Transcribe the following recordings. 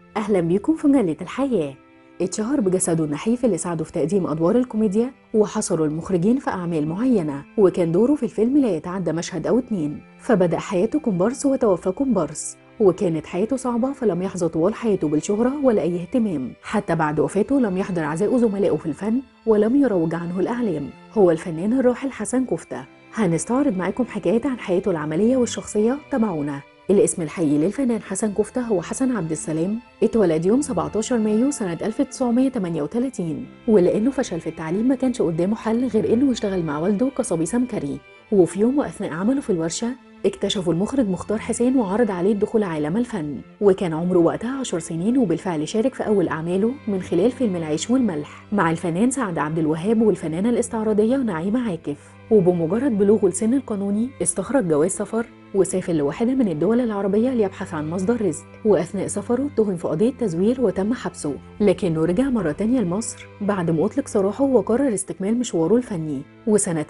أهلا بيكم في مجلة الحياة اتشهر بجسده النحيف اللي ساعده في تقديم أدوار الكوميديا وحصروا المخرجين في أعمال معينة وكان دوره في الفيلم لا يتعدى مشهد أو اتنين فبدأ حياته كومبارس وتوفى كومبارس وكانت حياته صعبة فلم يحظى طوال حياته بالشهرة ولا أي اهتمام حتى بعد وفاته لم يحضر عزاء زملائه في الفن ولم يروج عنه الأعلام هو الفنان الراحل حسن كفتة هنستعرض معاكم حكايات عن حياته العملية والشخصية تابعونا الاسم الحقيقي للفنان حسن كفتة هو حسن عبد السلام اتولد يوم 17 مايو سنة 1938 ولأنه فشل في التعليم ما كانش قدامه حل غير إنه يشتغل مع والده كصبي سمكري وفي يوم وأثناء عمله في الورشة اكتشفوا المخرج مختار حسين وعرض عليه الدخول عالم الفن وكان عمره وقتها 10 سنين وبالفعل شارك في أول أعماله من خلال فيلم العيش والملح مع الفنان سعد عبد الوهاب والفنانة الاستعراضية نعيمة عاكف وبمجرد بلوغه السن القانوني استخرج جواز سفر وسافر لواحدة من الدول العربية ليبحث عن مصدر رزق وأثناء سفره اتهم في قضية تزوير وتم حبسه لكنه رجع مرة تانية لمصر بعد ما أطلق سراحه وقرر استكمال مشواره الفني وسنة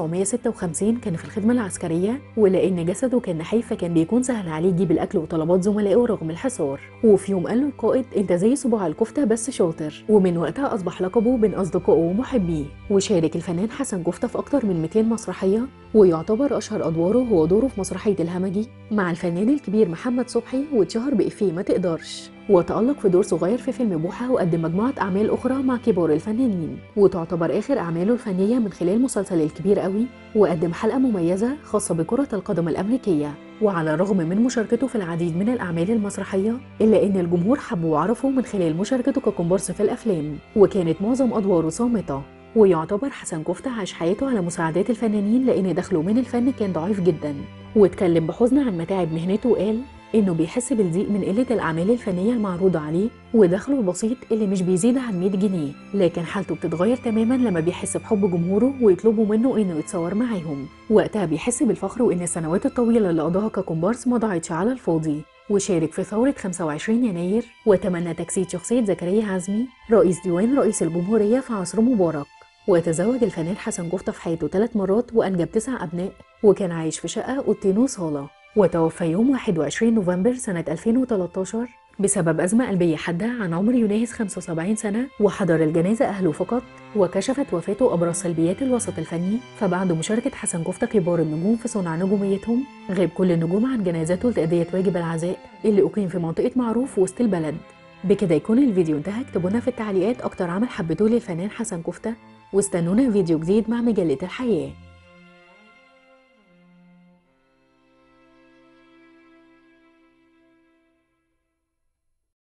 1956 كان في الخدمة العسكرية ولأن جسده كان نحيف فكان بيكون سهل عليه يجيب الأكل وطلبات زملائه رغم الحصار وفي يوم قال له القائد أنت زي صباع الكفتة بس شاطر ومن وقتها أصبح لقبه بين أصدقائه ومحبيه وشارك الفنان حسن كفتة في أكتر من 200 مسرحية ويعتبر أشهر أدواره هو دوره في مسرحية الهمجي مع الفنان الكبير محمد صبحي واتشهر بإفيه ما تقدرش وتألق في دور صغير في فيلم بوحة وقدم مجموعة أعمال أخرى مع كبار الفنانين وتعتبر آخر أعماله الفنية من خلال مسلسل الكبير قوي وقدم حلقة مميزة خاصة بكرة القدم الأمريكية وعلى الرغم من مشاركته في العديد من الأعمال المسرحية إلا إن الجمهور حبه وعرفه من خلال مشاركته ككومبارس في الأفلام وكانت معظم أدواره صامتة ويعتبر حسن كفتة عاش حياته على مساعدات الفنانين لأن دخله من الفن كان ضعيف جدا واتكلم بحزن عن متاعب مهنته وقال إنه بيحس بالضيق من قلة الأعمال الفنية المعروضة عليه ودخله البسيط اللي مش بيزيد عن 100 جنيه لكن حالته بتتغير تماما لما بيحس بحب جمهوره ويطلبوا منه إنه يتصور معاهم وقتها بيحس بالفخر وإن السنوات الطويلة اللي قضاها ككومبارس ما ضاعتش على الفاضي وشارك في ثورة 25 يناير وتمنى تجسيد شخصية زكريا عزمي رئيس ديوان رئيس الجمهورية في عصر مبارك وتزوج الفنان حسن كفتة في حياته ثلاث مرات وأنجب تسع أبناء وكان عايش في شقة أوضتين وصالة وتوفى يوم 21 نوفمبر سنة 2013 بسبب أزمة قلبية حادة عن عمر يناهز 75 سنة وحضر الجنازة أهله فقط وكشفت وفاته أبرز سلبيات الوسط الفني فبعد مشاركة حسن كفتة كبار النجوم في صنع نجوميتهم غاب كل النجوم عن جنازته لتأدية واجب العزاء اللي أقيم في منطقة معروف وسط البلد بكده يكون الفيديو انتهى اكتبوا لنا في التعليقات أكتر عمل حبيتوه للفنان حسن كفتة واستنونا فيديو جديد مع مجلة الحياة